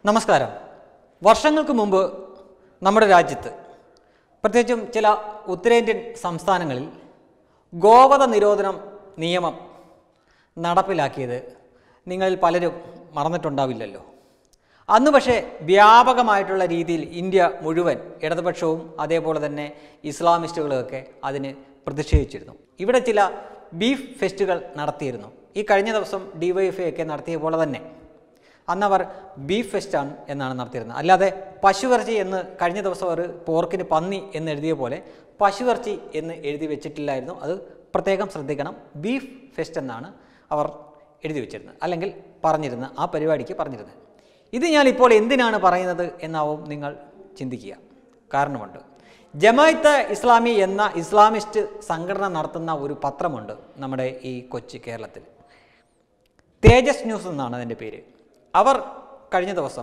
നമസ്കാരം വർഷങ്ങൾക്ക് മുമ്പ് നമ്മുടെ രാജ്യത്ത് പ്രത്യേകിച്ചും ചില ഉത്തരേന്ത്യൻ സംസ്ഥാനങ്ങളിൽ ഗോവധ നിരോധനം നിയമം നടപ്പിലാക്കിയത് നിങ്ങളിൽ പലരും മറന്നിട്ടുണ്ടാവില്ലല്ലോ അന്ന് പക്ഷേ വ്യാപകമായിട്ടുള്ള രീതിയിൽ ഇന്ത്യ മുഴുവൻ ഇടതുപക്ഷവും അതേപോലെ തന്നെ ഇസ്ലാമിസ്റ്റുകളുമൊക്കെ അതിന് പ്രതിഷേധിച്ചിരുന്നു ഇവിടെ ചില ബീഫ് ഫെസ്റ്റുകൾ നടത്തിയിരുന്നു ഈ കഴിഞ്ഞ ദിവസം ഡിവൈഎഫ്ഐ ഒക്കെ നടത്തിയ പോലെ തന്നെ അന്നവർ ബീഫ് ഫെസ്റ്റാണ് എന്നാണ് നടത്തിയിരുന്നത് അല്ലാതെ പശുവിറച്ചി എന്ന് കഴിഞ്ഞ ദിവസം അവർ പോർക്കിന് പന്നി എന്ന് എഴുതിയ പോലെ പശുവിറച്ചി എന്ന് എഴുതി വെച്ചിട്ടില്ലായിരുന്നു അത് പ്രത്യേകം ശ്രദ്ധിക്കണം ബീഫ് ഫെസ്റ്റ് എന്നാണ് അവർ എഴുതി വെച്ചിരുന്നത് അല്ലെങ്കിൽ പറഞ്ഞിരുന്നത് ആ പരിപാടിക്ക് പറഞ്ഞിരുന്നത് ഇത് ഞാൻ ഇപ്പോൾ എന്തിനാണ് പറയുന്നത് എന്നാവും നിങ്ങൾ ചിന്തിക്കുക കാരണമുണ്ട് ജമായത്ത് ഇസ്ലാമി എന്ന ഇസ്ലാമിസ്റ്റ് സംഘടന നടത്തുന്ന ഒരു പത്രമുണ്ട് നമ്മുടെ ഈ കൊച്ചി കേരളത്തിൽ തേജസ് ന്യൂസ് എന്നാണ് അതിൻ്റെ പേര് അവർ കഴിഞ്ഞ ദിവസം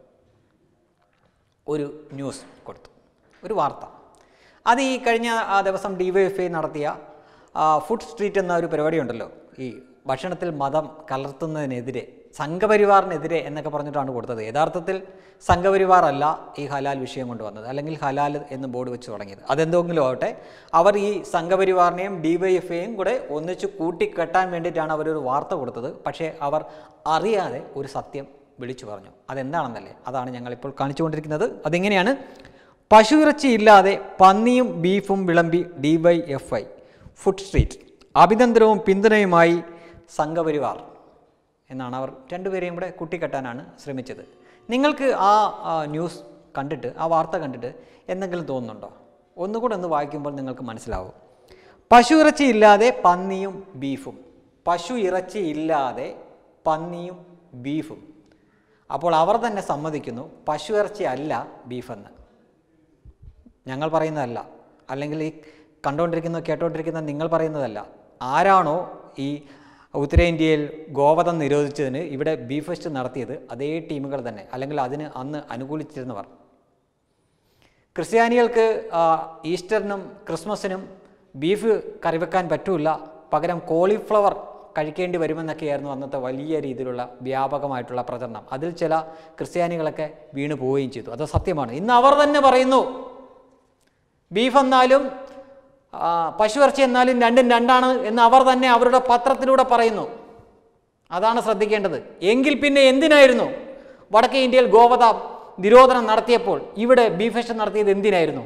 ഒരു ന്യൂസ് കൊടുത്തു ഒരു വാർത്ത അത് ഈ കഴിഞ്ഞ ആ ദിവസം ഡിവൈഎഫ്ഐ നടത്തിയ ആ, ഫുഡ് സ്ട്രീറ്റ് എന്ന ഒരു പരിപാടി ഉണ്ടല്ലോ ഈ ഭക്ഷണത്തിൽ മതം കലർത്തുന്നതിനെതിരെ സംഘപരിവാറിനെതിരെ എന്നൊക്കെ പറഞ്ഞിട്ടാണ് കൊടുത്തത് യഥാർത്ഥത്തിൽ സംഘപരിവാർ അല്ല ഈ ഹലാൽ വിഷയം കൊണ്ടുവന്നത് അല്ലെങ്കിൽ ഹലാൽ എന്ന് ബോർഡ് വെച്ച് തുടങ്ങിയത് അതെന്തെങ്കിലും ആവട്ടെ അവർ ഈ സംഘപരിവാറിനെയും ഡിവൈഎഫ്ഐയും കൂടെ ഒന്നിച്ച് കൂട്ടിക്കെട്ടാൻ വേണ്ടിയിട്ടാണ് അവരൊരു വാർത്ത കൊടുത്തത് പക്ഷേ അവർ അറിയാതെ ഒരു സത്യം വിളിച്ചു പറഞ്ഞു അതെന്താണെന്നല്ലേ അതാണ് ഞങ്ങളിപ്പോൾ കാണിച്ചുകൊണ്ടിരിക്കുന്നത് അതെങ്ങനെയാണ് പശുയിറച്ചി ഇല്ലാതെ പന്നിയും ബീഫും വിളമ്പി ഡിവൈഎഫ്ഐ ഫുഡ് സ്ട്രീറ്റ് അഭിനന്ദനവും പിന്തുണയുമായി സംഘപരിവാർ എന്നാണ് അവർ രണ്ടുപേരെയും കൂടെ കൂട്ടിക്കെട്ടാനാണ് ശ്രമിച്ചത് നിങ്ങൾക്ക് ആ ആ, ന്യൂസ് കണ്ടിട്ട് ആ വാർത്ത കണ്ടിട്ട് എന്തെങ്കിലും തോന്നുന്നുണ്ടോ ഒന്നുകൂടെ ഒന്ന് വായിക്കുമ്പോൾ നിങ്ങൾക്ക് മനസ്സിലാവും പശു ഇറച്ചി ഇല്ലാതെ പന്നിയും ബീഫും പശു ഇറച്ചി ഇല്ലാതെ പന്നിയും ബീഫും അപ്പോൾ അവർ തന്നെ സമ്മതിക്കുന്നു പശു ഇറച്ചി അല്ല ബീഫെന്ന് ഞങ്ങൾ പറയുന്നതല്ല അല്ലെങ്കിൽ ഈ കണ്ടുകൊണ്ടിരിക്കുന്ന കേട്ടുകൊണ്ടിരിക്കുന്ന നിങ്ങൾ പറയുന്നതല്ല ആരാണോ ഈ ഉത്തരേന്ത്യയിൽ ഗോവധം നിരോധിച്ചതിന് ഇവിടെ ബീഫ് ഫെസ്റ്റ് നടത്തിയത് അതേ ടീമുകൾ തന്നെ അല്ലെങ്കിൽ അതിന് അന്ന് അനുകൂലിച്ചിരുന്നവർ ക്രിസ്ത്യാനികൾക്ക് ആ, ഈസ്റ്ററിനും ക്രിസ്മസിനും ബീഫ് കറി വെക്കാൻ പറ്റൂല പകരം കോളിഫ്ലവർ കഴിക്കേണ്ടി വരുമെന്നൊക്കെയായിരുന്നു അന്നത്തെ വലിയ രീതിയിലുള്ള വ്യാപകമായിട്ടുള്ള പ്രചരണം അതിൽ ചില ക്രിസ്ത്യാനികളൊക്കെ വീണു പോവുകയും ചെയ്തു അത് സത്യമാണ് ഇന്ന് അവർ തന്നെ പറയുന്നു ബീഫ് എന്നാലും ആ, പശുവിറച്ചി എന്നാലും രണ്ടും രണ്ടാണ് എന്ന് അവർ തന്നെ അവരുടെ പത്രത്തിലൂടെ പറയുന്നു അതാണ് ശ്രദ്ധിക്കേണ്ടത് എങ്കിൽ പിന്നെ എന്തിനായിരുന്നു വടക്കേ ഇന്ത്യയിൽ ഗോവധ നിരോധനം നടത്തിയപ്പോൾ ഇവിടെ ബീഫ് ഫെസ്റ്റ് നടത്തിയത് എന്തിനായിരുന്നു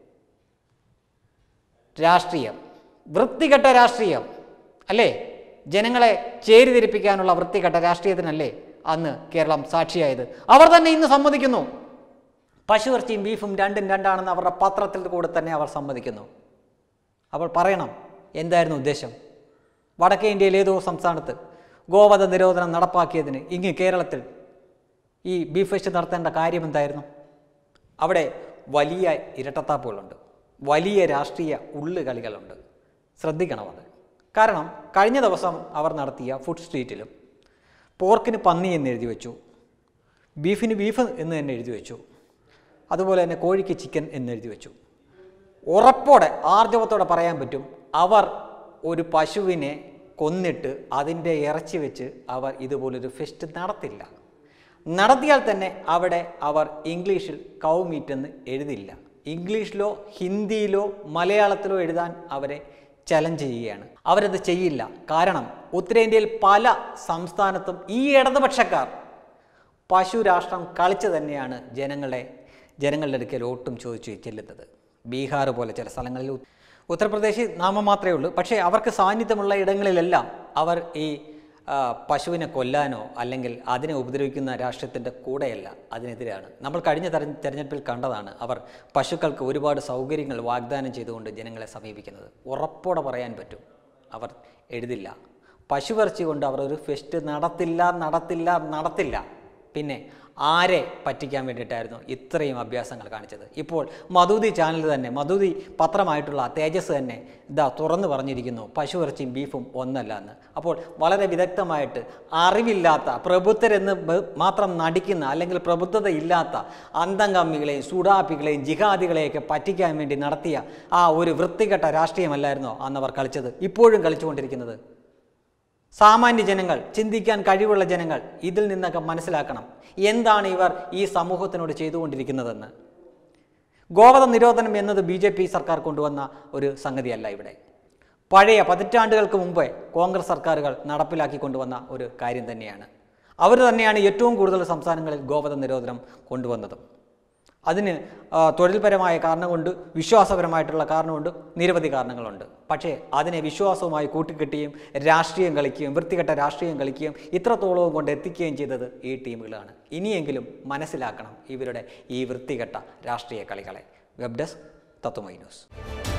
രാഷ്ട്രീയം വൃത്തികെട്ട രാഷ്ട്രീയം അല്ലേ ജനങ്ങളെ ചേരിതിരിപ്പിക്കാനുള്ള വൃത്തികെട്ട രാഷ്ട്രീയത്തിനല്ലേ അന്ന് കേരളം സാക്ഷിയായത് അവർ തന്നെ ഇന്ന് സമ്മതിക്കുന്നു പശുവിറച്ചിയും ബീഫും രണ്ടും രണ്ടാണെന്ന് അവരുടെ പത്രത്തിൽ കൂടെ തന്നെ അവർ സമ്മതിക്കുന്നു അപ്പോൾ പറയണം എന്തായിരുന്നു ഉദ്ദേശം വടക്കേ ഇന്ത്യയിൽ ഏതോ സംസ്ഥാനത്ത് ഗോവധ നിരോധനം നടപ്പാക്കിയതിന് ഇങ്ങ് കേരളത്തിൽ ഈ ബീഫ് ഫെസ്റ്റ് നടത്തേണ്ട കാര്യം എന്തായിരുന്നു അവിടെ വലിയ ഇരട്ടത്താപ്പുകളുണ്ട് വലിയ രാഷ്ട്രീയ ഉള്ളുകളികളുണ്ട് ശ്രദ്ധിക്കണം അത് കാരണം കഴിഞ്ഞ ദിവസം അവർ നടത്തിയ ഫുഡ് സ്ട്രീറ്റിലും പോർക്കിന് പന്നി എന്ന് എഴുതി വെച്ചു ബീഫിന് ബീഫ് എന്ന് തന്നെ എഴുതി വെച്ചു അതുപോലെ തന്നെ കോഴിക്ക് ചിക്കൻ എന്ന് എഴുതി വെച്ചു ഉറപ്പോടെ ആർജവത്തോടെ പറയാൻ പറ്റും അവർ ഒരു പശുവിനെ കൊന്നിട്ട് അതിൻ്റെ ഇറച്ചി വെച്ച് അവർ ഇതുപോലൊരു ഫെസ്റ്റ് നടത്തില്ല നടത്തിയാൽ തന്നെ അവിടെ അവർ ഇംഗ്ലീഷിൽ കൗ മീറ്റ് എന്ന് എഴുതില്ല ഇംഗ്ലീഷിലോ ഹിന്ദിയിലോ മലയാളത്തിലോ എഴുതാൻ അവരെ ചലഞ്ച് ചെയ്യുകയാണ് അവരത് ചെയ്യില്ല കാരണം ഉത്തരേന്ത്യയിൽ പല സംസ്ഥാനത്തും ഈ ഇടതുപക്ഷക്കാർ പശു രാഷ്ട്രം കളിച്ച് തന്നെയാണ് ജനങ്ങളെ ജനങ്ങളുടെ അടുക്കൽ വോട്ടും ചോദിച്ചു ചെല്ലുന്നത് ബീഹാർ പോലെ ചില സ്ഥലങ്ങളിൽ ഉ- ഉത്തർപ്രദേശിൽ നാമം മാത്രമേ ഉള്ളൂ പക്ഷേ അവർക്ക് സാന്നിധ്യമുള്ള ഇടങ്ങളിലെല്ലാം അവർ ഈ ആ, പശുവിനെ കൊല്ലാനോ അല്ലെങ്കിൽ അതിനെ ഉപദ്രവിക്കുന്ന രാഷ്ട്രീയത്തിൻ്റെ കൂടെയല്ല അതിനെതിരാണ് നമ്മൾ കഴിഞ്ഞ തെര തെരഞ്ഞെടുപ്പിൽ കണ്ടതാണ് അവർ പശുക്കൾക്ക് ഒരുപാട് സൗകര്യങ്ങൾ വാഗ്ദാനം ചെയ്തുകൊണ്ട് ജനങ്ങളെ സമീപിക്കുന്നത് ഉറപ്പോടെ പറയാൻ പറ്റും അവർ എഴുതില്ല പശുവിറച്ചി കൊണ്ട് അവർ ഒരു ഫെസ്റ്റ് നടത്തില്ല നടത്തില്ല നടത്തില്ല പിന്നെ ആരെ പറ്റിക്കാൻ വേണ്ടിയിട്ടായിരുന്നു ഇത്രയും അഭ്യാസങ്ങൾ കാണിച്ചത് ഇപ്പോൾ മധുതി ചാനൽ തന്നെ മധുതി പത്രമായിട്ടുള്ള തേജസ് തന്നെ ഇതാ തുറന്നു പറഞ്ഞിരിക്കുന്നു പശുവിറച്ചിയും ബീഫും ഒന്നല്ല എന്ന് അപ്പോൾ വളരെ വിദഗ്ധമായിട്ട് അറിവില്ലാത്ത പ്രബുദ്ധരെന്ന് ബ- മാത്രം നടിക്കുന്ന അല്ലെങ്കിൽ പ്രബുദ്ധത ഇല്ലാത്ത അന്തംകമ്മികളെയും സുഡാപ്പികളെയും ജിഹാദികളെയൊക്കെ പറ്റിക്കാൻ വേണ്ടി നടത്തിയ ആ ഒരു വൃത്തികെട്ട രാഷ്ട്രീയമല്ലായിരുന്നോ അന്ന് അവർ കളിച്ചത് ഇപ്പോഴും കളിച്ചുകൊണ്ടിരിക്കുന്നത് സാമാന്യ ജനങ്ങൾ ചിന്തിക്കാൻ കഴിവുള്ള ജനങ്ങൾ ഇതിൽ നിന്നൊക്കെ മനസ്സിലാക്കണം എന്താണ് ഇവർ ഈ സമൂഹത്തിനോട് ചെയ്തുകൊണ്ടിരിക്കുന്നതെന്ന് ഗോവധ നിരോധനം എന്നത് ബി ജെ പി സർക്കാർ കൊണ്ടുവന്ന ഒരു സംഗതിയല്ല ഇവിടെ പഴയ പതിറ്റാണ്ടുകൾക്ക് മുമ്പേ കോൺഗ്രസ് സർക്കാരുകൾ നടപ്പിലാക്കി കൊണ്ടുവന്ന ഒരു കാര്യം തന്നെയാണ് അവർ തന്നെയാണ് ഏറ്റവും കൂടുതൽ സംസ്ഥാനങ്ങളിൽ ഗോവധ നിരോധനം കൊണ്ടുവന്നതും അതിന് ആ, തൊഴിൽപരമായ കാരണമുണ്ട് വിശ്വാസപരമായിട്ടുള്ള കാരണമുണ്ട് നിരവധി കാരണങ്ങളുണ്ട് പക്ഷേ അതിനെ വിശ്വാസവുമായി കൂട്ടിക്കെട്ടുകയും രാഷ്ട്രീയം കളിക്കുകയും വൃത്തികെട്ട രാഷ്ട്രീയം കളിക്കുകയും ഇത്രത്തോളവും കൊണ്ട് എത്തിക്കുകയും ചെയ്തത് ഈ ടീമുകളാണ് ഇനിയെങ്കിലും മനസ്സിലാക്കണം ഇവരുടെ ഈ വൃത്തികെട്ട രാഷ്ട്രീയ കളികളെ വെബ് ഡെസ്ക് തത്വമൈ ന്യൂസ്